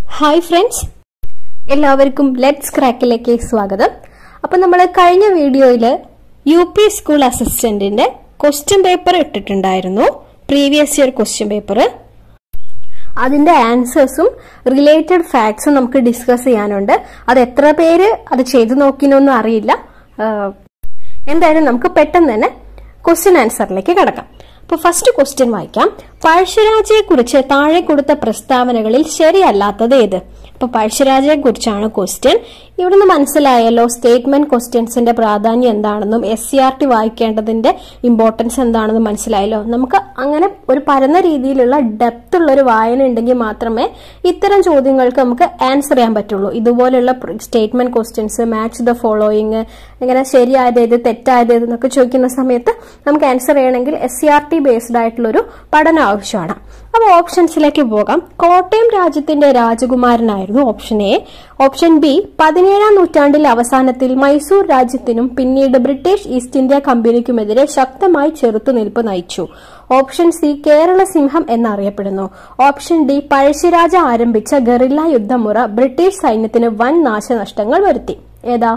hi friends എല്ലാവർക്കും let's ക്രാക്കിലേക്ക് സ്വാഗതം അപ്പൊ നമ്മൾ കഴിഞ്ഞ വീഡിയോയിൽ യു പി സ്കൂൾ അസിസ്റ്റന്റിന്റെ ക്വസ്റ്റ്യൻ പേപ്പർ ഇട്ടിട്ടുണ്ടായിരുന്നു പ്രീവിയസ് ഇയർ ക്വസ്റ്റ്യൻ പേപ്പർ അതിന്റെ ആൻസേഴ്സും റിലേറ്റഡ് ഫാക്ട്സും നമുക്ക് ഡിസ്കസ് ചെയ്യാനുണ്ട് അത് എത്ര പേര് അത് ചെയ്തു നോക്കിനൊന്നും അറിയില്ല ആഹ് എന്തായാലും നമുക്ക് പെട്ടെന്ന് തന്നെ ക്വസ്റ്റ്യൻ ആൻസറിലേക്ക് കടക്കാം അപ്പൊ ഫസ്റ്റ് ക്വസ്റ്റ്യൻ വായിക്കാം പഴശ്ശിരാജയെ കുറിച്ച് താഴെ കൊടുത്ത പ്രസ്താവനകളിൽ ശരിയല്ലാത്തത് ഏത് അപ്പൊ പഴശ്ശിരാജയെ കുറിച്ചാണ് ക്വസ്റ്റ്യൻ ഇവിടുന്ന് മനസ്സിലായല്ലോ സ്റ്റേറ്റ്മെന്റ് ക്വസ്റ്റ്യൻസിന്റെ പ്രാധാന്യം എന്താണെന്നും എസ് സി ആർ ടി വായിക്കേണ്ടതിന്റെ ഇമ്പോർട്ടൻസ് എന്താണെന്നും മനസ്സിലായല്ലോ നമുക്ക് അങ്ങനെ ഒരു പരന്ന രീതിയിലുള്ള ഡെപ്ത് ഉള്ള ഒരു വായന ഉണ്ടെങ്കിൽ മാത്രമേ ഇത്തരം ചോദ്യങ്ങൾക്ക് നമുക്ക് ആൻസർ ചെയ്യാൻ പറ്റുള്ളൂ ഇതുപോലുള്ള statement questions match the following ഇങ്ങനെ ശരിയായത് ഏത് തെറ്റായത് ഏത് എന്നൊക്കെ ചോദിക്കുന്ന സമയത്ത് നമുക്ക് ആൻസർ ചെയ്യണമെങ്കിൽ S C R T based ആയിട്ടുള്ളൊരു പഠനം ആവശ്യമാണ് അപ്പോൾ ഓപ്ഷൻസിലേക്ക് പോകാം കോട്ടയം രാജ്യത്തിന്റെ രാജകുമാരനായിരുന്നു ഓപ്ഷൻ എ ഓപ്ഷൻ ബി പതിനേഴാം നൂറ്റാണ്ടിൽ അവസാനത്തിൽ മൈസൂർ രാജ്യത്തിനും പിന്നീട് ബ്രിട്ടീഷ് ഈസ്റ്റ് ഇന്ത്യ കമ്പനിക്കുമെതിരെ ശക്തമായി ചെറുത്തുനിൽപ്പ് നയിച്ചു ഓപ്ഷൻ സി കേരള സിംഹം എന്നറിയപ്പെടുന്നു ഓപ്ഷൻ ഡി പഴശ്ശിരാജ ആരംഭിച്ച ഗറില്ല യുദ്ധമുറ ബ്രിട്ടീഷ് സൈന്യത്തിന് വൻ നാശനഷ്ടങ്ങൾ വരുത്തി ഏതാ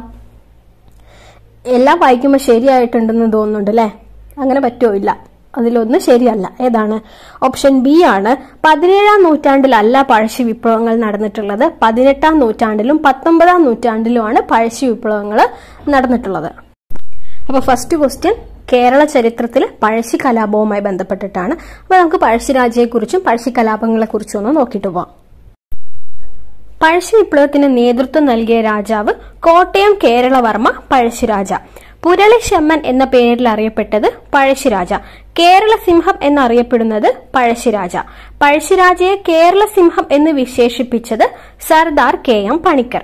എല്ലാം വായിക്കുമ്പോൾ ശരിയായിട്ടുണ്ടെന്ന് തോന്നുന്നുണ്ട് അല്ലേ അങ്ങനെ പറ്റുമോ ഇല്ല അതിലൊന്ന് ശരിയല്ല ഏതാണ് ഓപ്ഷൻ ബി ആണ് പതിനേഴാം നൂറ്റാണ്ടിലല്ല പഴശ്ശി വിപ്ലവങ്ങൾ നടന്നിട്ടുള്ളത് പതിനെട്ടാം നൂറ്റാണ്ടിലും പത്തൊമ്പതാം നൂറ്റാണ്ടിലുമാണ് പഴശ്ശി വിപ്ലവങ്ങൾ നടന്നിട്ടുള്ളത് അപ്പൊ ഫസ്റ്റ് ക്വസ്റ്റ്യൻ കേരള ചരിത്രത്തിൽ പഴശ്ശി കലാപവുമായി ബന്ധപ്പെട്ടിട്ടാണ് അപ്പൊ നമുക്ക് പഴശ്ശിരാജയെക്കുറിച്ചും പഴശ്ശി കലാപങ്ങളെക്കുറിച്ചും ഒന്ന് നോക്കിയിട്ട് പോവാം പഴശ്ശി വിപ്ലവത്തിന് നേതൃത്വം നൽകിയ രാജാവ് കോട്ടയം കേരളവർമ്മ പഴശ്ശിരാജ പുരളിശമ്മൻ എന്ന പേരിൽ അറിയപ്പെട്ടത് പഴശ്ശിരാജ കേരള സിംഹം എന്നറിയപ്പെടുന്നത് പഴശ്ശിരാജ പഴശ്ശിരാജയെ കേരള സിംഹം എന്ന് വിശേഷിപ്പിച്ചത് സർദാർ കെ എം പണിക്കർ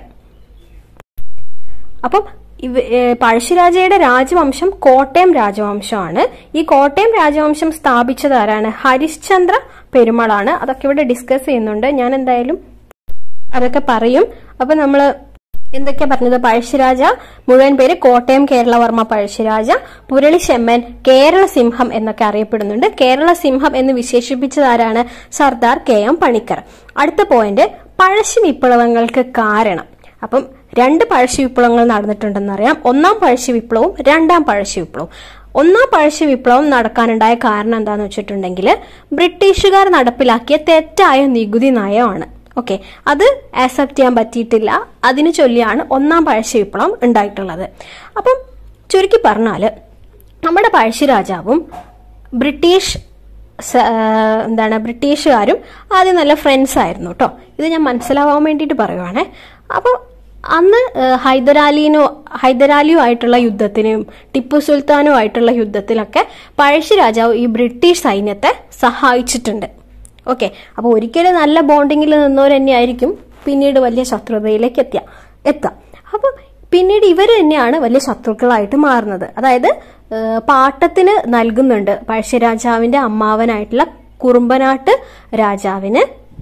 അപ്പം ഇവ ഏഹ് പഴശ്ശിരാജയുടെ രാജവംശം കോട്ടയം രാജവംശമാണ് ഈ കോട്ടയം രാജവംശം സ്ഥാപിച്ചത് ആരാണ് ഹരിശ്ചന്ദ്ര പെരുമാളാണ് അതൊക്കെ ഇവിടെ ഡിസ്കസ് ചെയ്യുന്നുണ്ട് ഞാൻ എന്തായാലും അതൊക്കെ പറയും അപ്പൊ നമ്മള് എന്തൊക്കെയാ പറഞ്ഞത് പഴശ്ശിരാജ മുഴുവൻ പേര് കോട്ടയം കേരളവർമ്മ പഴശ്ശിരാജ പുരളി ചെമ്മൻ കേരള സിംഹം എന്നൊക്കെ അറിയപ്പെടുന്നുണ്ട് കേരള സിംഹം എന്ന് വിശേഷിപ്പിച്ചത് ആരാണ് സർദാർ കെ എം പണിക്കർ അടുത്ത പോയിന്റ് പഴശ്ശി വിപ്ലവങ്ങൾക്ക് കാരണം അപ്പം രണ്ട് പഴശ്ശി വിപ്ലവങ്ങൾ നടന്നിട്ടുണ്ടെന്നറിയാം ഒന്നാം പഴശ്ശി വിപ്ലവവും രണ്ടാം പഴശ്ശി വിപ്ലവവും ഒന്നാം പഴശ്ശി വിപ്ലവം നടക്കാനുണ്ടായ കാരണം എന്താന്ന് വെച്ചിട്ടുണ്ടെങ്കിൽ ബ്രിട്ടീഷുകാർ നടപ്പിലാക്കിയ തെറ്റായ നികുതി നയമാണ് ഓക്കെ അത് ആക്സെപ്റ്റ് ചെയ്യാൻ പറ്റിയിട്ടില്ല അതിന് ചൊല്ലിയാണ് ഒന്നാം പഴശ്ശി വിപ്ലവം ഉണ്ടായിട്ടുള്ളത് അപ്പം ചുരുക്കി പറഞ്ഞാല് നമ്മുടെ പഴശ്ശി രാജാവും ബ്രിട്ടീഷ് സ- ആ, എന്താണ് ബ്രിട്ടീഷുകാരും ആദ്യം നല്ല ഫ്രണ്ട്സ് ആയിരുന്നു കേട്ടോ ഇത് ഞാൻ മനസ്സിലാവാൻ വേണ്ടിയിട്ട് പറയുവാണേ അപ്പോൾ അന്ന് ഏഹ്, ഹൈദരാലിനോ ഹൈദരാലിയുമായിട്ടുള്ള യുദ്ധത്തിനും ടിപ്പു സുൽത്താനുമായിട്ടുള്ള യുദ്ധത്തിലൊക്കെ പഴശ്ശി രാജാവ് ഈ ബ്രിട്ടീഷ് സൈന്യത്തെ സഹായിച്ചിട്ടുണ്ട് ഓക്കെ അപ്പോൾ ഒരിക്കലും നല്ല ബോണ്ടിങ്ങിൽ നിന്നവർ തന്നെയായിരിക്കും പിന്നീട് വലിയ ശത്രുതയിലേക്ക് എത്തിയ എത്താം അപ്പം പിന്നീട് ഇവർ തന്നെയാണ് വലിയ ശത്രുക്കളായിട്ട് മാറുന്നത് അതായത് ഏഹ്, പാട്ടത്തിന് നൽകുന്നുണ്ട് പഴശ്ശിരാജാവിന്റെ അമ്മാവനായിട്ടുള്ള കുറുമ്പനാട്ട് രാജാവിന്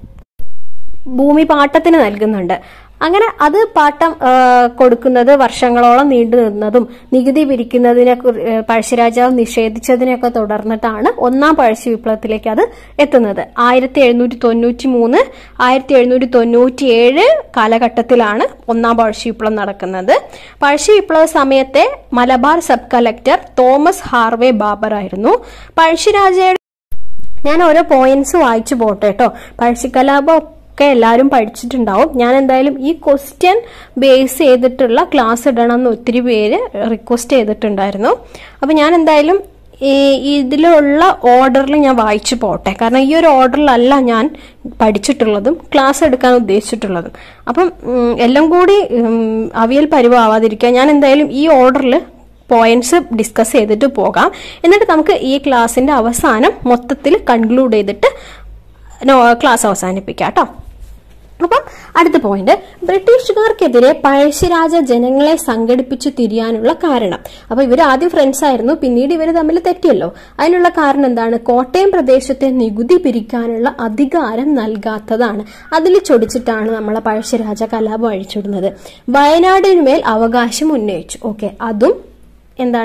ഭൂമി പാട്ടത്തിന് നൽകുന്നുണ്ട് അങ്ങനെ അത് പാട്ടം ആ, കൊടുക്കുന്നത് വർഷങ്ങളോളം നീണ്ടു നിന്നതും നികുതി പിരിക്കുന്നതിനെ കുറി- ഏ, പഴശ്ശിരാജാവ് നിഷേധിച്ചതിനെയൊക്കെ തുടർന്നിട്ടാണ് ഒന്നാം പഴശ്ശി വിപ്ലവത്തിലേക്ക് അത് എത്തുന്നത് ആയിരത്തി എഴുന്നൂറ്റി തൊണ്ണൂറ്റി മൂന്ന് ആയിരത്തി എഴുന്നൂറ്റി തൊണ്ണൂറ്റി ഏഴ് കാലഘട്ടത്തിലാണ് ഒന്നാം പഴശ്ശി വിപ്ലവം നടക്കുന്നത് പഴശ്ശി വിപ്ലവ സമയത്തെ Malabar sub collector Thomas Harvey Baber ആയിരുന്നു പഴശ്ശിരാജയുടെ ഞാൻ ഓരോ പോയിന്റ്സ് വായിച്ചു പോട്ടെ കേട്ടോ പഴശ്ശിക്കലാപം ഒക്കെ എല്ലാവരും പഠിച്ചിട്ടുണ്ടാവും ഞാൻ എന്തായാലും ഈ ക്വസ്റ്റ്യൻ ബേസ് ചെയ്തിട്ടുള്ള ക്ലാസ് ഇടണം എന്ന് ഒത്തിരി പേര് റിക്വസ്റ്റ് ചെയ്തിട്ടുണ്ടായിരുന്നു അപ്പം ഞാൻ എന്തായാലും ഈ ഇതിലുള്ള ഓർഡറിൽ ഞാൻ വായിച്ചു പോട്ടെ കാരണം ഈ ഒരു ഓർഡറിലല്ല ഞാൻ പഠിച്ചിട്ടുള്ളതും ക്ലാസ് എടുക്കാൻ ഉദ്ദേശിച്ചിട്ടുള്ളതും അപ്പം ഉം, എല്ലാം കൂടി ഉം, അവിയൽ പരിവാവാതിരിക്കാൻ ഞാൻ എന്തായാലും ഈ ഓർഡറിൽ പോയിന്റ്സ് ഡിസ്കസ് ചെയ്തിട്ട് പോകാം എന്നിട്ട് നമുക്ക് ഈ ക്ലാസ്സിന്റെ അവസാനം മൊത്തത്തിൽ കൺക്ലൂഡ് ചെയ്തിട്ട് നോ ക്ലാസ് അവസാനിപ്പിക്കാം കേട്ടോ അപ്പം അടുത്ത പോയിന്റ് ബ്രിട്ടീഷുകാർക്കെതിരെ പഴശ്ശിരാജ ജനങ്ങളെ സംഘടിപ്പിച്ചു തിരിയാനുള്ള കാരണം അപ്പൊ ഇവർ ആദ്യം ഫ്രണ്ട്സ് ആയിരുന്നു പിന്നീട് ഇവർ തമ്മിൽ തെറ്റിയല്ലോ അതിനുള്ള കാരണം എന്താണ് കോട്ടയം പ്രദേശത്തെ നികുതി പിരിക്കാനുള്ള അധികാരം നൽകാത്തതാണ് അതിൽ ചൊടിച്ചിട്ടാണ് നമ്മളെ പഴശ്ശിരാജ കലാപം അഴിച്ചിടുന്നത് വയനാടിനുമേൽ അവകാശം ഉന്നയിച്ചു ഓക്കെ അതും എന്താണ്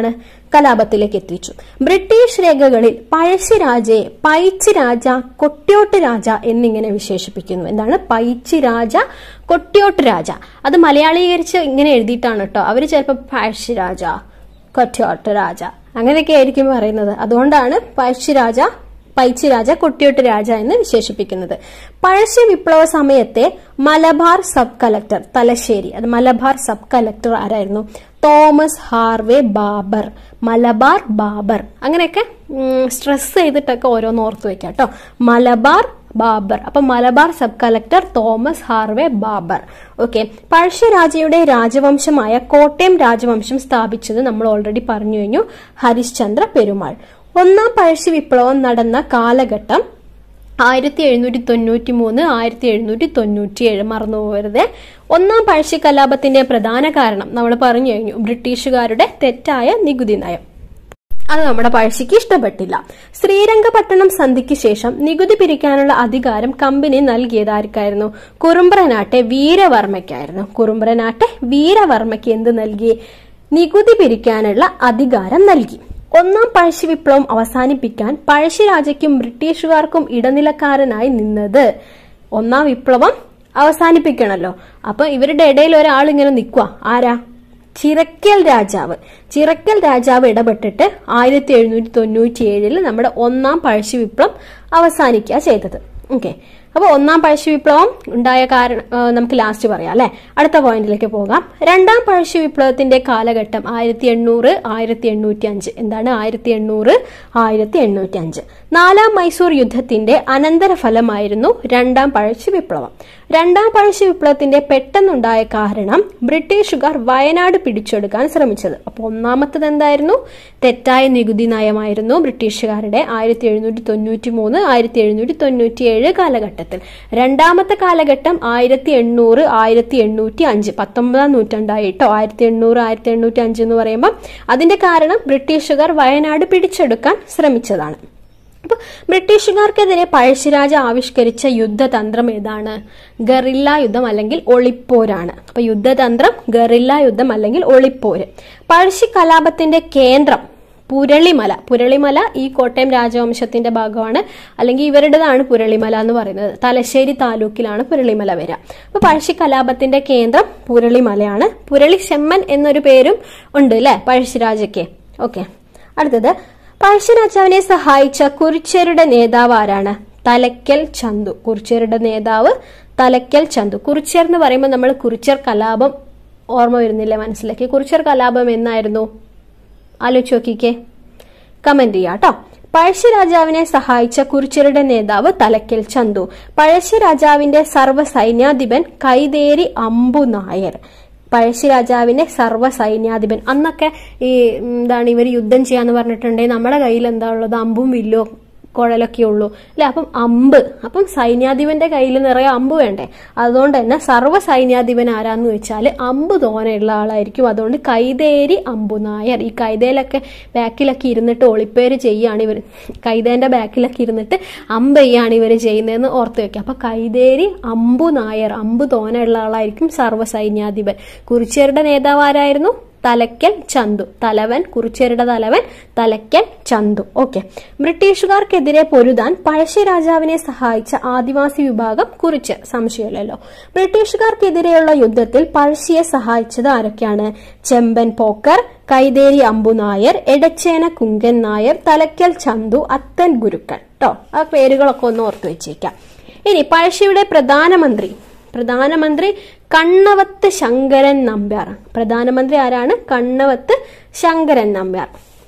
കലാപത്തിലേക്ക് എത്തിച്ചു ബ്രിട്ടീഷ് രേഖകളിൽ പഴശ്ശിരാജയെ പൈച്ചി രാജ കൊട്ടിയോട്ട് രാജ എന്നിങ്ങനെ വിശേഷിപ്പിക്കുന്നു എന്താണ് പൈച്ചി രാജ കൊട്ടിയോട്ട് രാജ അത് മലയാളീകരിച്ച് ഇങ്ങനെ എഴുതിയിട്ടാണ് കേട്ടോ അവര് ചിലപ്പോൾ പഴശ്ശിരാജ കൊട്ടിയോട്ട് രാജ അങ്ങനെയൊക്കെ ആയിരിക്കും പറയുന്നത് അതുകൊണ്ടാണ് പഴശ്ശിരാജ പൈച്ചി രാജ കൊട്ടിയോട്ട് രാജ എന്ന് വിശേഷിപ്പിക്കുന്നത് പഴശ്ശി വിപ്ലവ സമയത്തെ മലബാർ സബ് കലക്ടർ തലശ്ശേരി അത് മലബാർ സബ് കലക്ടർ ആരായിരുന്നു Thomas Harvey Baber Malabar Baber അങ്ങനെയൊക്കെ സ്ട്രെസ് ചെയ്തിട്ടൊക്കെ ഓരോന്ന് ഓർത്ത് വെക്കാം കേട്ടോ മലബാർ ബാബർ അപ്പൊ Malabar sub collector Thomas Harvey Baber okay പഴശ്ശിരാജയുടെ രാജവംശമായ കോട്ടയം രാജവംശം സ്ഥാപിച്ചത് നമ്മൾ ഓൾറെഡി പറഞ്ഞു കഴിഞ്ഞു ഹരിശ്ചന്ദ്ര പെരുമാൾ ഒന്നാം പഴശ്ശി വിപ്ലവം നടന്ന കാലഘട്ടം ആയിരത്തി എഴുന്നൂറ്റി തൊണ്ണൂറ്റി മൂന്ന് ആയിരത്തി എഴുന്നൂറ്റി തൊണ്ണൂറ്റി ഏഴ് മറന്നു പോകരുത് ഒന്നാം പഴശ്ശി കലാപത്തിന്റെ പ്രധാന കാരണം നമ്മൾ പറഞ്ഞു കഴിഞ്ഞു ബ്രിട്ടീഷുകാരുടെ തെറ്റായ നികുതി നയം അത് നമ്മുടെ പഴശ്ശിക്ക് ഇഷ്ടപ്പെട്ടില്ല ശ്രീരംഗപട്ടണം സന്ധിക്ക് ശേഷം നികുതി പിരിക്കാനുള്ള അധികാരം കമ്പനി നൽകിയത് ആർക്കായിരുന്നു കുറുമ്പ്രനാട്ടെ വീരവർമ്മയ്ക്കായിരുന്നു കുറുമ്പ്രനാട്ടെ വീരവർമ്മയ്ക്ക് എന്ത് നൽകി നികുതി പിരിക്കാനുള്ള അധികാരം നൽകി ഒന്നാം പഴശ്ശി വിപ്ലവം അവസാനിപ്പിക്കാൻ പഴശ്ശിരാജയ്ക്കും ബ്രിട്ടീഷുകാർക്കും ഇടനിലക്കാരനായി നിന്നത് ഒന്നാം വിപ്ലവം അവസാനിപ്പിക്കണല്ലോ അപ്പൊ ഇവരുടെ ഇടയിൽ ഒരാൾ ഇങ്ങനെ നിൽക്കുക ആരാ ചിറക്കൽ രാജാവ് ചിറക്കൽ രാജാവ് ഇടപെട്ടിട്ട് ആയിരത്തി എഴുന്നൂറ്റി തൊണ്ണൂറ്റി ഏഴില് നമ്മുടെ ഒന്നാം പഴശ്ശി വിപ്ലവം അവസാനിക്കുക ചെയ്തത് ഓക്കെ അപ്പൊ ഒന്നാം പഴശ്ശി വിപ്ലവം ഉണ്ടായ കാരണം ആ, നമുക്ക് ലാസ്റ്റ് പറയാം അല്ലെ അടുത്ത പോയിന്റിലേക്ക് പോകാം രണ്ടാം പഴശ്ശി വിപ്ലവത്തിന്റെ കാലഘട്ടം ആയിരത്തി എണ്ണൂറ് ആയിരത്തി എണ്ണൂറ്റി അഞ്ച് എന്താണ് ആയിരത്തി എണ്ണൂറ് ആയിരത്തി എണ്ണൂറ്റി അഞ്ച് നാലാം മൈസൂർ യുദ്ധത്തിന്റെ അനന്തരഫലമായിരുന്നു രണ്ടാം പഴശ്ശി വിപ്ലവം രണ്ടാം പഴശ്ശി വിപ്ലവത്തിന്റെ പെട്ടെന്നുണ്ടായ കാരണം ബ്രിട്ടീഷുകാർ വയനാട് പിടിച്ചെടുക്കാൻ ശ്രമിച്ചത് അപ്പോൾ ഒന്നാമത്തത് എന്തായിരുന്നു തെറ്റായ നികുതി നയമായിരുന്നു ബ്രിട്ടീഷുകാരുടെ ആയിരത്തി എഴുന്നൂറ്റി തൊണ്ണൂറ്റി മൂന്ന് ആയിരത്തി എഴുന്നൂറ്റി തൊണ്ണൂറ്റി ഏഴ് കാലഘട്ടത്തിൽ രണ്ടാമത്തെ കാലഘട്ടം ആയിരത്തി എണ്ണൂറ് ആയിരത്തി എണ്ണൂറ്റി അഞ്ച് പത്തൊമ്പതാം നൂറ്റാണ്ടായിട്ടോ ആയിരത്തി എണ്ണൂറ് ആയിരത്തി എണ്ണൂറ്റി അഞ്ച് എന്ന് പറയുമ്പോൾ അതിന്റെ കാരണം ബ്രിട്ടീഷുകാർ വയനാട് പിടിച്ചെടുക്കാൻ ശ്രമിച്ചതാണ് അപ്പൊ ബ്രിട്ടീഷുകാർക്കെതിരെ പഴശ്ശിരാജ ആവിഷ്കരിച്ച യുദ്ധതന്ത്രം ഏതാണ് ഗറില്ല യുദ്ധം അല്ലെങ്കിൽ ഒളിപ്പോരാണ് അപ്പൊ യുദ്ധതന്ത്രം ഗറില്ല യുദ്ധം അല്ലെങ്കിൽ ഒളിപ്പോര് പഴശ്ശി കലാപത്തിന്റെ കേന്ദ്രം പുരളിമല പുരളിമല ഈ കോട്ടയം രാജവംശത്തിന്റെ ഭാഗമാണ് അല്ലെങ്കിൽ ഇവരുടേതാണ് പുരളിമല എന്ന് പറയുന്നത് തലശ്ശേരി താലൂക്കിലാണ് പുരളിമല വരിക അപ്പൊ പഴശ്ശി കലാപത്തിന്റെ കേന്ദ്രം പുരളിമലയാണ് പുരളി ചെമ്മൻ എന്നൊരു പേരും ഉണ്ട് അല്ലെ പഴശ്ശിരാജയ്ക്ക് ഓക്കെ അടുത്തത് പഴശ്ശിരാജാവിനെ സഹായിച്ച കുറിച്യരുടെ നേതാവ് ആരാണ് തലക്കൽ ചന്തു കുറിച്യരുടെ നേതാവ് തലക്കൽ ചന്തു കുറിച്യർ എന്ന് പറയുമ്പോൾ നമ്മൾ കുറിച്യർ കലാപം ഓർമ്മ വരുന്നില്ലേ മനസ്സിലാക്കി കുറിച്യർ കലാപം എന്നായിരുന്നു ആലോചിച്ച് നോക്കിക്കേ കമന്റ് ചെയ്യാം കേട്ടോ പഴശ്ശി രാജാവിനെ സഹായിച്ച കുറിച്യരുടെ നേതാവ് തലക്കൽ ചന്തു പഴശ്ശി രാജാവിന്റെ സർവ്വ സൈന്യാധിപൻ കൈതേരി അമ്പു നായർ പഴശ്ശി രാജാവിന്റെ സർവ്വ സൈന്യാധിപൻ അന്നൊക്കെ ഈ എന്താണ് ഇവർ യുദ്ധം ചെയ്യാന്ന് പറഞ്ഞിട്ടുണ്ടെങ്കിൽ നമ്മുടെ കയ്യിൽ എന്താ ഉള്ളത് അമ്പും വില്ലോ കുഴലൊക്കെ ഉള്ളൂ അല്ലെ അപ്പം അമ്പ് അപ്പം സൈന്യാധിപന്റെ കയ്യിൽ നിറയെ അമ്പ് വേണ്ടേ അതുകൊണ്ട് തന്നെ സർവ്വ സൈന്യാധിപൻ ആരാന്ന് വെച്ചാൽ അമ്പ് തോനെയുള്ള ആളായിരിക്കും അതുകൊണ്ട് കൈതേരി അമ്പു നായർ ഈ കൈതയിലൊക്കെ ബാക്കിലൊക്കെ ഇരുന്നിട്ട് ഒളിപ്പേര് ചെയ്യാണ് ഇവർ കൈതേന്റെ ബാക്കിലൊക്കെ ഇരുന്നിട്ട് അമ്പ് ചെയ്യാണ് ഇവർ ചെയ്യുന്നതെന്ന് ഓർത്ത് വെക്കുക അപ്പൊ കൈതേരി അമ്പു നായർ അമ്പ് തോനെയുള്ള ആളായിരിക്കും സർവ്വ സൈന്യാധിപൻ കുറിച്യരുടെ നേതാവ് ആരായിരുന്നു തലക്കൽ ചന്തു തലവൻ കുറിച്യരുടെ തലവൻ തലക്കൽ ചന്തു ഓക്കെ ബ്രിട്ടീഷുകാർക്കെതിരെ പൊരുതാൻ പഴശ്ശി രാജാവിനെ സഹായിച്ച ആദിവാസി വിഭാഗം കുറിച്യർ സംശയമില്ലല്ലോ ബ്രിട്ടീഷുകാർക്കെതിരെയുള്ള യുദ്ധത്തിൽ പഴശ്ശിയെ സഹായിച്ചത് ആരൊക്കെയാണ് ചെമ്പൻ പോക്കർ കൈതേരി അമ്പു നായർ എടച്ചേന കുങ്കൻ നായർ തലക്കൽ ചന്തു അത്തൻ ഗുരുക്കൾ കേട്ടോ ആ പേരുകളൊക്കെ ഒന്ന് ഓർത്തു വെച്ചേക്കാം ഇനി പഴശ്ശിയുടെ പ്രധാനമന്ത്രി പ്രധാനമന്ത്രി കണ്ണവത്ത് ശങ്കരൻ നമ്പ്യാർ പ്രധാനമന്ത്രി ആരാണ് കണ്ണവത്ത് ശങ്കരൻ നമ്പ്യാർ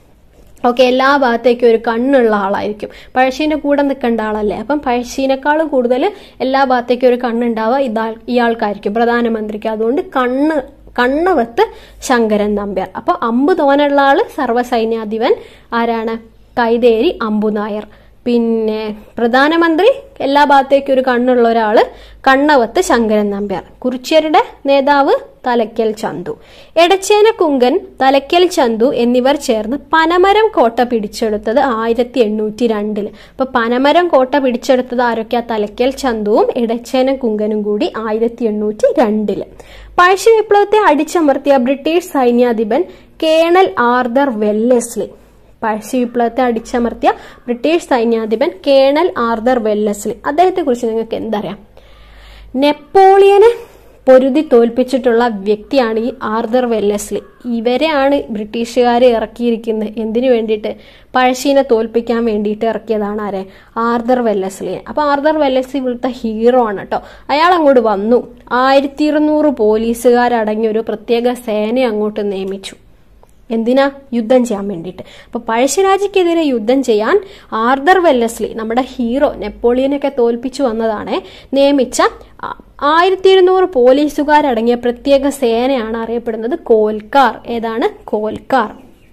ഓക്കെ എല്ലാ ഭാഗത്തേക്കും ഒരു കണ്ണുള്ള ആളായിരിക്കും പഴശ്ശീന്റെ കൂടെ നിൽക്കേണ്ട ആളല്ലേ അപ്പം പഴശ്ശീനേക്കാളും കൂടുതൽ എല്ലാ ഭാഗത്തേക്കും ഒരു കണ്ണുണ്ടാവുക ഇതാ ഇയാൾക്കായിരിക്കും പ്രധാനമന്ത്രിക്ക് അതുകൊണ്ട് കണ്ണ് കണ്ണവത്ത് ശങ്കരൻ നമ്പ്യാർ അപ്പൊ അമ്പ് തോനുള്ള ആള് സർവ്വസൈന്യാധിപൻ ആരാണ് കൈതേരി അമ്പു നായർ പിന്നെ പ്രധാനമന്ത്രി എല്ലാ ഭാഗത്തേക്കും ഒരു കണ്ണുള്ള ഒരാള് കണ്ണവത്ത് ശങ്കരൻ നമ്പ്യാർ കുറിച്യരുടെ നേതാവ് തലക്കൽ ചന്തു എടച്ചേന കുങ്കൻ തലക്കൽ ചന്തു എന്നിവർ ചേർന്ന് പനമരം കോട്ട പിടിച്ചെടുത്തത് ആയിരത്തി എണ്ണൂറ്റി രണ്ടില് അപ്പൊ പനമരം കോട്ട പിടിച്ചെടുത്തത് ആരൊക്കെയാ തലക്കൽ ചന്തുവും എടച്ചേന കുങ്കനും കൂടി ആയിരത്തി എണ്ണൂറ്റി രണ്ടില് പഴശ്ശി വിപ്ലവത്തെ അടിച്ചമർത്തിയ ബ്രിട്ടീഷ് സൈന്യാധിപൻ കേണൽ ആർദർ വെല്ലസ്ലി പഴശ്ശി വിപ്ലവത്തെ അടിച്ചമർത്തിയ ബ്രിട്ടീഷ് സൈന്യാധിപൻ കേണൽ ആർദർ വെല്ലസ്ലി അദ്ദേഹത്തെ കുറിച്ച് നിങ്ങൾക്ക് എന്തറിയാം നെപ്പോളിയനെ പൊരുതി തോൽപ്പിച്ചിട്ടുള്ള വ്യക്തിയാണ് ഈ ആർദർ വെല്ലസ്ലി ഇവരെയാണ് ബ്രിട്ടീഷുകാർ ഇറക്കിയിരിക്കുന്നത് എന്തിനു വേണ്ടിയിട്ട് പഴശ്ശീനെ തോൽപ്പിക്കാൻ വേണ്ടിയിട്ട് ഇറക്കിയതാണ് ആരെ ആർദർ വെല്ലസ്ലിയെ അപ്പൊ ആർദർ വെല്ലസ്ലി ഇവിടുത്തെ ഹീറോ ആണ് കേട്ടോ അയാൾ അങ്ങോട്ട് വന്നു ആയിരത്തി ഇരുന്നൂറ് പോലീസുകാരടങ്ങിയ ഒരു പ്രത്യേക സേന അങ്ങോട്ട് നിയമിച്ചു എന്തിനാ യുദ്ധം ചെയ്യാൻ വേണ്ടിയിട്ട് അപ്പൊ പഴശ്ശിരാജയ്ക്കെതിരെ യുദ്ധം ചെയ്യാൻ ആർദർ വെല്ലസ്ലി നമ്മുടെ ഹീറോ നെപ്പോളിയനൊക്കെ തോൽപ്പിച്ചു വന്നതാണ് നിയമിച്ച ആയിരത്തി ഇരുന്നൂറ് പോലീസുകാരടങ്ങിയ പ്രത്യേക സേനയാണ് അറിയപ്പെടുന്നത് കോൽക്കാർ ഏതാണ് കോൽക്കാർ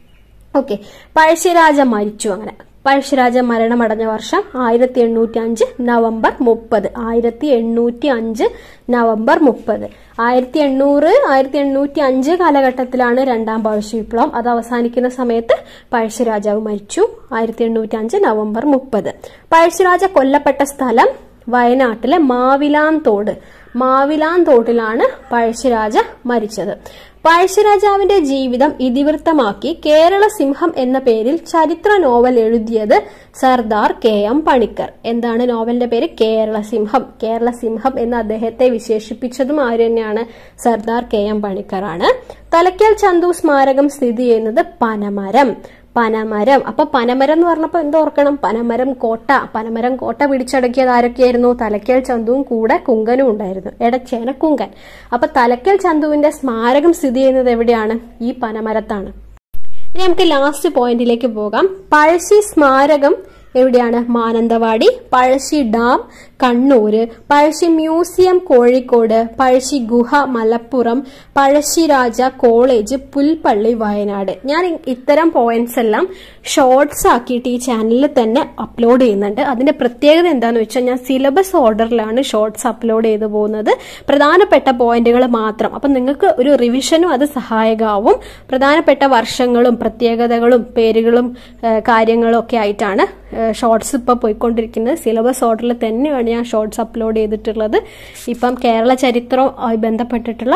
ഓക്കെ പഴശ്ശിരാജ മരിച്ചു അങ്ങനെ പഴശ്ശിരാജ മരണമടഞ്ഞ വർഷം ആയിരത്തി എണ്ണൂറ്റി അഞ്ച് നവംബർ മുപ്പത് ആയിരത്തി എണ്ണൂറ്റി അഞ്ച് നവംബർ മുപ്പത് ആയിരത്തി എണ്ണൂറ് ആയിരത്തി എണ്ണൂറ്റി അഞ്ച് കാലഘട്ടത്തിലാണ് രണ്ടാം പഴശ്ശി വിപ്ലവം അത് അവസാനിക്കുന്ന സമയത്ത് പഴശ്ശിരാജാവ് മരിച്ചു ആയിരത്തി എണ്ണൂറ്റി അഞ്ച് നവംബർ മുപ്പത് പഴശ്ശിരാജ കൊല്ലപ്പെട്ട സ്ഥലം വയനാട്ടിലെ മാവിലാൻ തോട് മാവിലാൻ തോട്ടിലാണ് പഴശ്ശിരാജ മരിച്ചത് പഴശ്ശിരാജാവിന്റെ ജീവിതം ഇതിവൃത്തമാക്കി കേരള സിംഹം എന്ന പേരിൽ ചരിത്ര നോവൽ എഴുതിയത് സർദാർ കെ എം പണിക്കർ എന്താണ് നോവലിന്റെ പേര് കേരള സിംഹം കേരള സിംഹം എന്ന് അദ്ദേഹത്തെ വിശേഷിപ്പിച്ചതും ആര് തന്നെയാണ് സർദാർ കെ എം പണിക്കറാണ് തലയ്ക്കൽ ചന്തു സ്മാരകം സ്ഥിതി ചെയ്യുന്നത് പനമരം പനമരം അപ്പൊ പനമരം എന്ന് പറഞ്ഞപ്പോ എന്തോർക്കണം പനമരം കോട്ട പനമരം കോട്ട പിടിച്ചടക്കിയത് ആരൊക്കെയായിരുന്നു തലക്കൽ ചന്തുവും കൂടെ കുങ്കനും ഉണ്ടായിരുന്നു എടച്ചേന കുങ്കൻ അപ്പൊ തലക്കൽ ചന്തുവിന്റെ സ്മാരകം സ്ഥിതി ചെയ്യുന്നത് എവിടെയാണ് ഈ പനമരത്താണ് ഇനി നമുക്ക് ലാസ്റ്റ് പോയിന്റിലേക്ക് പോകാം പഴശ്ശി സ്മാരകം എവിടെയാണ് മാനന്തവാടി പഴശ്ശി ഡാം കണ്ണൂര് പഴശ്ശി മ്യൂസിയം കോഴിക്കോട് പഴശ്ശി ഗുഹ മലപ്പുറം പഴശ്ശിരാജ കോളേജ് പുൽപ്പള്ളി വയനാട് ഞാൻ ഇത്തരം പോയിന്റ്സ് എല്ലാം ഷോർട്സ് ആക്കിയിട്ട് ഈ ചാനലിൽ തന്നെ അപ്ലോഡ് ചെയ്യുന്നുണ്ട് അതിന്റെ പ്രത്യേകത എന്താണെന്ന് വെച്ചാൽ ഞാൻ സിലബസ് ഓർഡറിലാണ് ഷോർട്സ് അപ്ലോഡ് ചെയ്തു പോകുന്നത് പ്രധാനപ്പെട്ട പോയിന്റുകൾ മാത്രം അപ്പം നിങ്ങൾക്ക് ഒരു റിവിഷനും അത് സഹായകമാവും പ്രധാനപ്പെട്ട വർഷങ്ങളും പ്രത്യേകതകളും പേരുകളും കാര്യങ്ങളും ഒക്കെ ആയിട്ടാണ് ഷോർട്സ് ഇപ്പോൾ പോയിക്കൊണ്ടിരിക്കുന്നത് സിലബസ് ഓർഡറിൽ തന്നെയാണ് ഞാൻ ഷോർട്സ് അപ്ലോഡ് ചെയ്തിട്ടുള്ളത് ഇപ്പം കേരള ചരിത്രവുമായി ബന്ധപ്പെട്ടിട്ടുള്ള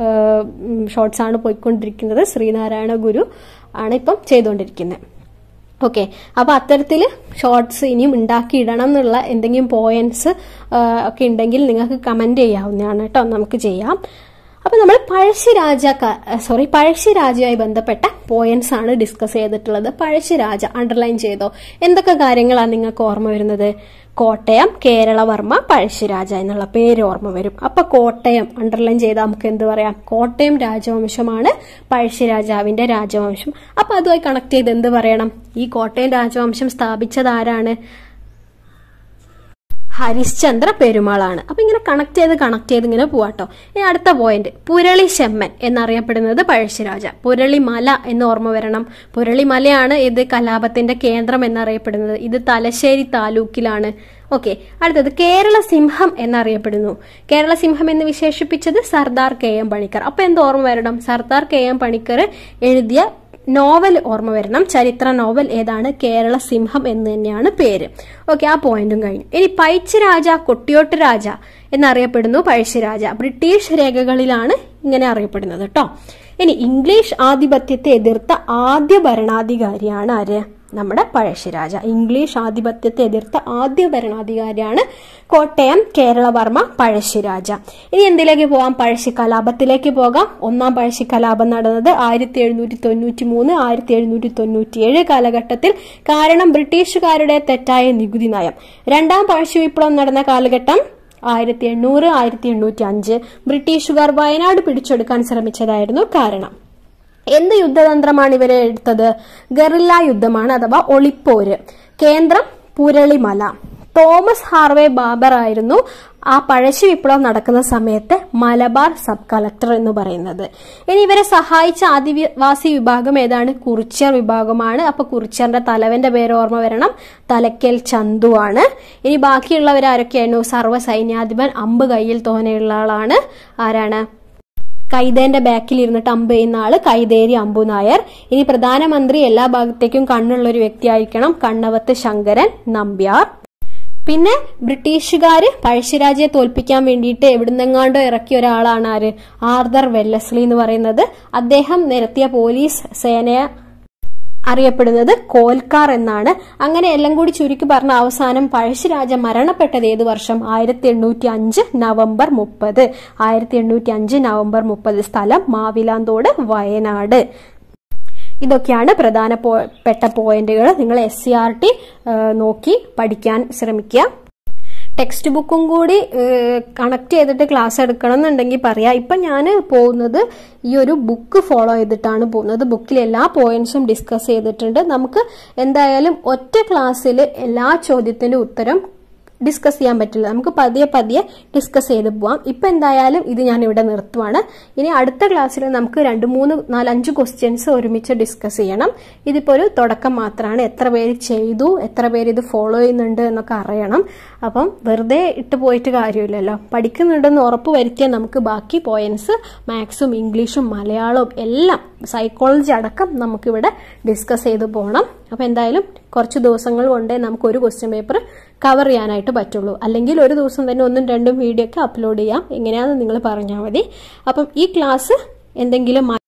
ഷോർട്സ് ആണ് പോയിക്കൊണ്ടിരിക്കുന്നത് ശ്രീനാരായണ ഗുരു ആണ് ഇപ്പം ചെയ്തുകൊണ്ടിരിക്കുന്നത് ഓക്കെ അപ്പൊ അത്തരത്തിൽ ഷോർട്സ് ഇനിയും ഉണ്ടാക്കിയിടണം എന്നുള്ള എന്തെങ്കിലും പോയിന്റ്സ് ഒക്കെ ഉണ്ടെങ്കിൽ നിങ്ങൾക്ക് കമന്റ് ചെയ്യാവുന്നതാണ് കേട്ടോ നമുക്ക് ചെയ്യാം അപ്പൊ നമ്മൾ പഴശ്ശിരാജ സോറി പഴശ്ശിരാജയുമായി ബന്ധപ്പെട്ട പോയിന്റ്സ് ആണ് ഡിസ്കസ് ചെയ്തിട്ടുള്ളത് പഴശ്ശിരാജ അണ്ടർലൈൻ ചെയ്തോ എന്തൊക്കെ കാര്യങ്ങളാണ് നിങ്ങൾക്ക് ഓർമ്മ വരുന്നത് കോട്ടയം കേരളവർമ്മ പഴശ്ശിരാജ എന്നുള്ള പേര് ഓർമ്മ വരും അപ്പൊ കോട്ടയം അണ്ടർലൈൻ ചെയ്താൽ നമുക്ക് എന്ത് പറയാം കോട്ടയം രാജവംശമാണ് പഴശ്ശിരാജാവിന്റെ രാജവംശം അപ്പൊ അതുമായി കണക്ട് ചെയ്ത് എന്ത് പറയണം ഈ കോട്ടയം രാജവംശം സ്ഥാപിച്ചത് ആരാണ് ഹരിശ്ചന്ദ്ര പെരുമാളാണ് അപ്പൊ ഇങ്ങനെ കണക്ട് ചെയ്ത് കണക്ട് ചെയ്ത് ഇങ്ങനെ പോവാട്ടോ ഇനി അടുത്ത പോയിന്റ് പുരളി ചെമ്മൻ എന്നറിയപ്പെടുന്നത് പഴശ്ശിരാജ പുരളിമല എന്ന് ഓർമ്മ വരണം പുരളിമലയാണ് ഇത് കലാപത്തിന്റെ കേന്ദ്രം എന്നറിയപ്പെടുന്നത് ഇത് തലശ്ശേരി താലൂക്കിലാണ് ഓക്കെ അടുത്തത് കേരള സിംഹം എന്നറിയപ്പെടുന്നു കേരള സിംഹം എന്ന് വിശേഷിപ്പിച്ചത് സർദാർ കെ എം പണിക്കർ അപ്പൊ എന്ത് ഓർമ്മ വരണം സർദാർ കെ എം പണിക്കർ എഴുതിയ നോവൽ ഓർമ്മ വരണം ചരിത്ര നോവൽ ഏതാണ് കേരള സിംഹം എന്ന് തന്നെയാണ് പേര് ഓക്കെ ആ പോയിന്റും കഴിഞ്ഞു ഇനി പൈച്ച് രാജ കൊട്ടിയോട്ട് രാജ എന്നറിയപ്പെടുന്നു പഴശ്ശിരാജ ബ്രിട്ടീഷ് രേഖകളിലാണ് ഇങ്ങനെ അറിയപ്പെടുന്നത് കേട്ടോ ഇനി ഇംഗ്ലീഷ് ആധിപത്യത്തെ എതിർത്ത ആദ്യ ഭരണാധികാരിയാണ് ആര് നമ്മുടെ പഴശ്ശിരാജ ഇംഗ്ലീഷ് ആധിപത്യത്തെ എതിർത്ത ആദ്യ ഭരണാധികാരിയാണ് കോട്ടയം കേരളവർമ്മ പഴശ്ശിരാജ ഇനി എന്തിലേക്ക് പോവാം പഴശ്ശി കലാപത്തിലേക്ക് പോകാം ഒന്നാം പഴശ്ശി കലാപം നടന്നത് ആയിരത്തി എഴുന്നൂറ്റി തൊണ്ണൂറ്റി മൂന്ന് ആയിരത്തി എഴുന്നൂറ്റി തൊണ്ണൂറ്റിയേഴ് കാലഘട്ടത്തിൽ കാരണം ബ്രിട്ടീഷുകാരുടെ തെറ്റായ നികുതി നയം രണ്ടാം പഴശ്ശി വിപ്ലവം നടന്ന കാലഘട്ടം ആയിരത്തി എണ്ണൂറ് ആയിരത്തി എണ്ണൂറ്റി അഞ്ച് ബ്രിട്ടീഷുകാർ വയനാട് പിടിച്ചെടുക്കാൻ ശ്രമിച്ചതായിരുന്നു കാരണം എന്ത് യുദ്ധതന്ത്രമാണ് ഇവരെ എടുത്തത് ഗറില്ല യുദ്ധമാണ് അഥവാ ഒളിപ്പോര് കേന്ദ്രം പുരളിമല തോമസ് ഹാർവേ ബാബർ ആയിരുന്നു ആ പഴശ്ശി വിപ്ലവം നടക്കുന്ന സമയത്ത് മലബാർ സബ് കളക്ടർ എന്ന് പറയുന്നത് ഇനി ഇവരെ സഹായിച്ച ആദിവാസി വിഭാഗം ഏതാണ് കുറിച്യർ വിഭാഗമാണ് അപ്പൊ കുറിച്യറിന്റെ തലവന്റെ പേര് ഓർമ്മ വരണം തലക്കൽ ചന്തു ആണ് ഇനി ബാക്കിയുള്ളവർ ആരൊക്കെയായിരുന്നു സർവ്വ സൈന്യാധിപൻ അമ്പ് കയ്യിൽ തോനെയുള്ള ആളാണ് ആരാണ് കൈതേന്റെ ബാക്കിൽ ഇരുന്നിട്ട് അമ്പ് ചെയ്യുന്ന ആള് കൈതേരി അമ്പു നായർ ഇനി പ്രധാനമന്ത്രി എല്ലാ ഭാഗത്തേക്കും കണ്ണുള്ള ഒരു വ്യക്തിയായിരിക്കണം കണ്ണവത്ത് ശങ്കരൻ നമ്പ്യാർ പിന്നെ ബ്രിട്ടീഷുകാർ പഴശ്ശിരാജയെ തോൽപ്പിക്കാൻ വേണ്ടിയിട്ട് എവിടുന്നെങ്ങാണ്ടോ ഇറക്കിയ ഒരാളാണ് ആര് ആർദർ വെല്ലസ്ലി എന്ന് പറയുന്നത് അദ്ദേഹം നിരത്തിയ പോലീസ് സേനയെ അറിയപ്പെടുന്നത് കോൽക്കാർ എന്നാണ് അങ്ങനെ എല്ലാം കൂടി ചുരുക്കി പറഞ്ഞ അവസാനം പഴശ്ശിരാജ മരണപ്പെട്ടത് ഏത് വർഷം ആയിരത്തി എണ്ണൂറ്റി അഞ്ച് നവംബർ മുപ്പത് ആയിരത്തി എണ്ണൂറ്റി അഞ്ച് നവംബർ മുപ്പത് സ്ഥലം മാവിലാന്തോട് വയനാട് ഇതൊക്കെയാണ് പ്രധാനപ്പെട്ട പോയിന്റുകൾ നിങ്ങൾ എസ് സി ആർ ടി നോക്കി പഠിക്കാൻ ശ്രമിക്കുക ടെക്സ്റ്റ് ബുക്കും കൂടി കണക്ട് ചെയ്തിട്ട് ക്ലാസ് എടുക്കണം എന്നുണ്ടെങ്കിൽ പറയാം ഇപ്പം ഞാൻ പോകുന്നത് ഈ ഒരു ബുക്ക് ഫോളോ ചെയ്തിട്ടാണ് പോകുന്നത് ബുക്കിൽ എല്ലാ പോയിന്റ്സും ഡിസ്കസ് ചെയ്തിട്ടുണ്ട് നമുക്ക് എന്തായാലും ഒറ്റ ക്ലാസ്സിൽ എല്ലാ ചോദ്യത്തിൻ്റെ ഉത്തരം ഡിസ്കസ് ചെയ്യാൻ പറ്റില്ല നമുക്ക് പതിയെ പതിയെ ഡിസ്കസ് ചെയ്ത് പോവാം ഇപ്പം എന്തായാലും ഇത് ഞാൻ ഇവിടെ നിർത്തുവാണ് ഇനി അടുത്ത ക്ലാസ്സിൽ നമുക്ക് രണ്ട് മൂന്ന് നാലഞ്ച് ക്വസ്റ്റ്യൻസ് ഒരുമിച്ച് ഡിസ്കസ് ചെയ്യണം ഇതിപ്പോൾ ഒരു തുടക്കം മാത്രമാണ് എത്ര പേര് ചെയ്തു എത്ര പേര് ഇത് ഫോളോ ചെയ്യുന്നുണ്ട് എന്നൊക്കെ അറിയണം അപ്പം വെറുതെ ഇട്ട് പോയിട്ട് കാര്യമില്ലല്ലോ പഠിക്കുന്നുണ്ടെന്ന് ഉറപ്പ് വരുത്തിയാൽ നമുക്ക് ബാക്കി പോയിന്റ്സ് മാത്സും ഇംഗ്ലീഷും മലയാളവും എല്ലാം സൈക്കോളജി അടക്കം നമുക്കിവിടെ ഡിസ്കസ് ചെയ്ത് പോകണം അപ്പോൾ എന്തായാലും കുറച്ച് ദിവസങ്ങൾ കൊണ്ടേ നമുക്ക് ഒരു ക്വസ്റ്റ്യൻ പേപ്പർ കവർ ചെയ്യാനായിട്ട് പറ്റുള്ളൂ അല്ലെങ്കിൽ ഒരു ദിവസം തന്നെ ഒന്നും രണ്ടും വീഡിയോ ഒക്കെ അപ്ലോഡ് ചെയ്യാം എങ്ങനെയാണെന്ന് നിങ്ങൾ പറഞ്ഞാൽ മതി അപ്പം ഈ ക്ലാസ് എന്തെങ്കിലും